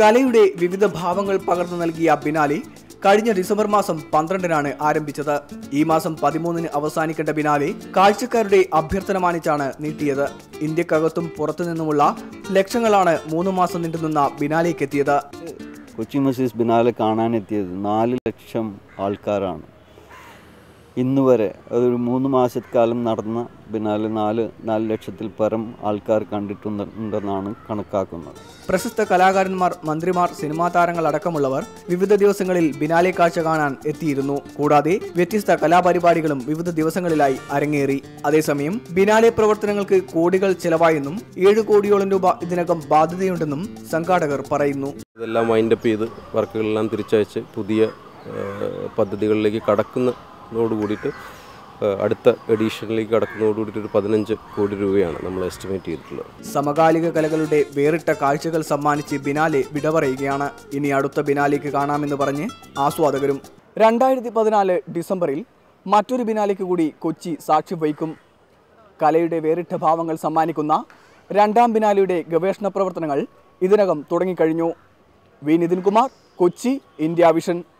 കലയുടെ വിവിധ ഭാവങ്ങൾ പകർന്നു നൽകിയ ബിനാലെ കഴിഞ്ഞ ഡിസംബർ മാസം പന്ത്രണ്ടിനാണ് ആരംഭിച്ചത് ഈ മാസം പതിമൂന്നിന് അവസാനിക്കേണ്ട ബിനാലെ കാഴ്ചക്കാരുടെ അഭ്യർത്ഥന മാനിച്ചാണ് നീട്ടിയത് ഇന്ത്യക്കകത്തും പുറത്തുനിന്നുമുള്ള ലക്ഷങ്ങളാണ് മൂന്ന് മാസം നീണ്ടുനിന്ന ബിനാലേക്കെത്തിയത് കൊച്ചി മസീസ് ബിനാലെ കാണാനെത്തിയത് നാല് ലക്ഷം ആൾക്കാരാണ് ഇന്ന് വരെ അതൊരു മൂന്ന് മാസക്കാലം നടന്ന ബിനാലെ നാല് നാല് ലക്ഷത്തിൽ പരം ആൾക്കാർ കണ്ടിട്ടുണ്ടെന്നാണ് കണക്കാക്കുന്നത് പ്രശസ്ത കലാകാരന്മാർ മന്ത്രിമാർ സിനിമാ താരങ്ങൾ അടക്കമുള്ളവർ വിവിധ ദിവസങ്ങളിൽ ബിനാലെ കാഴ്ച കാണാൻ എത്തിയിരുന്നു കൂടാതെ വ്യത്യസ്ത കലാപരിപാടികളും വിവിധ ദിവസങ്ങളിലായി അരങ്ങേറി അതേസമയം ബിനാലെ പ്രവർത്തനങ്ങൾക്ക് കോടികൾ ചെലവായെന്നും ഏഴ് കോടിയോളം രൂപ ഇതിനകം ബാധ്യതയുണ്ടെന്നും സംഘാടകർ പറയുന്നു ഇതെല്ലാം വൈൻഡപ്പ് ചെയ്ത് വർക്കുകളെല്ലാം തിരിച്ചയച്ച് പുതിയ ഏഹ്, പദ്ധതികളിലേക്ക് കടക്കുന്നതോട് കൂടിയിട്ട് ഏഹ്, അടുത്ത എഡീഷനിലേക്ക് കടക്കുന്നതോട് കൂടിയിട്ട് ഒരു പതിനഞ്ച് കോടി രൂപയാണ് നമ്മൾ എസ്റ്റിമേറ്റ് ചെയ്തിട്ടുള്ളത് സമകാലിക കലകളുടെ വേറിട്ട കാഴ്ചകൾ സമ്മാനിച്ച് ബിനാലെ വിട പറയുകയാണ് ഇനി അടുത്ത ബിനാലേക്ക് കാണാമെന്ന് പറഞ്ഞ് ആസ്വാദകരും രണ്ടായിരത്തി പതിനാല് ഡിസംബറിൽ മറ്റൊരു ബിനാലേക്ക് കൂടി കൊച്ചി സാക്ഷ്യം വഹിക്കും കലയുടെ വേറിട്ട ഭാവങ്ങൾ സമ്മാനിക്കുന്ന രണ്ടാം ബിനാലയുടെ ഗവേഷണ പ്രവർത്തനങ്ങൾ ഇതിനകം തുടങ്ങിക്കഴിഞ്ഞു V Nithinkumar Kochi India vision